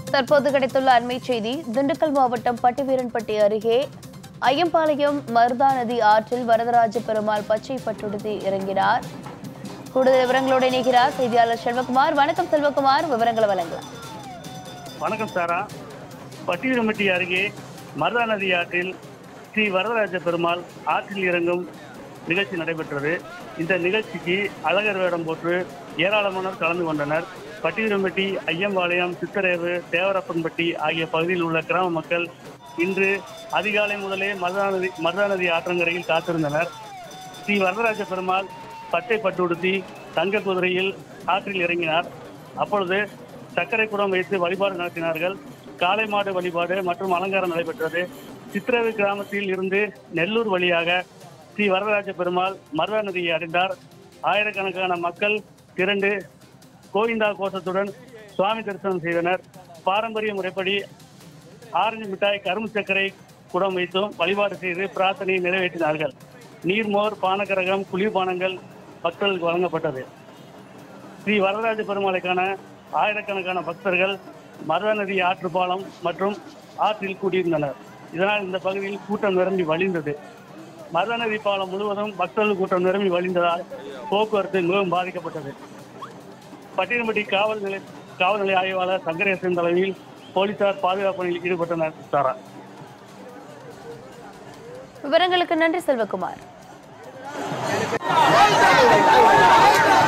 தற்போது கிடைத்துள்ள அண்மை செய்தி திண்டுக்கல் மாவட்டம் பட்டிவீரன்பட்டி அருகே ஐயம்பாளையம் மருதா நதி ஆற்றில் வரதராஜ பெருமாள் பச்சை பட்டுடுத்தி இறங்கினார் கூடுதல் விவரங்களோடு இணைகிறார் செய்தியாளர் செல்வகுமார் வணக்கம் செல்வகுமார் விவரங்களை வழங்கலாம் வணக்கம் சாரா பட்டியலம்பட்டி அருகே மருதா நதி ஆற்றில் ஸ்ரீ வரதராஜ பெருமாள் ஆற்றில் இறங்கும் நிகழ்ச்சி நடைபெற்றது இந்த நிகழ்ச்சிக்கு அழகர் வேடம் போட்டு ஏராளமானோர் கலந்து கொண்டனர் பட்டியலம்பட்டி ஐயம்பாளையம் சித்தரேவு தேவரப்பன்பட்டி ஆகிய பகுதியில் உள்ள கிராம மக்கள் இன்று அதிகாலை முதலே மருதா நதி மருதா நதி ஆற்றங்கரையில் காத்திருந்தனர் ஸ்ரீ வரதராஜ பெருமாள் பச்சை பட்டுடுத்தி தங்க குதிரையில் ஆற்றில் இறங்கினார் அப்பொழுது சர்க்கரை குடம் வைத்து வழிபாடு நடத்தினார்கள் காளை மாடு வழிபாடு மற்றும் அலங்காரம் நடைபெற்றது சித்திரவு கிராமத்தில் இருந்து நெல்லூர் வழியாக ஸ்ரீ வரதராஜ பெருமாள் மருதா நதியை அடைந்தார் ஆயிரக்கணக்கான மக்கள் திரண்டு கோவிந்தா கோஷத்துடன் சுவாமி தரிசனம் செய்தனர் பாரம்பரிய முறைப்படி ஆரஞ்சு மிட்டாய் கரும்பு சர்க்கரை குடம் வைத்தும் வழிபாடு செய்து பிரார்த்தனையை நிறைவேற்றினார்கள் நீர்மோர் பானகரகம் குளிர்பானங்கள் பக்தர்களுக்கு வழங்கப்பட்டது ஸ்ரீ வரதராஜ பெருமாளைக்கான ஆயிரக்கணக்கான பக்தர்கள் மருத நதி ஆற்று பாலம் மற்றும் ஆற்றில் கூடியிருந்தனர் இதனால் இந்த பகுதியில் கூட்டம் நிரம்பி வழிந்தது மருத நதி பாலம் முழுவதும் பக்தர்கள் கூட்டம் நிரம்பி வழிந்ததால் போக்குவரத்து மிகவும் பாதிக்கப்பட்டது பட்டியல்பட்டி காவல் நிலைய காவல் நிலைய ஆய்வாளர் சங்கரேசன் தலைமையில் போலீசார் பாதுகாப்பு பணியில் ஈடுபட்டனர் சாரா விவரங்களுக்கு நன்றி செல்வகுமார்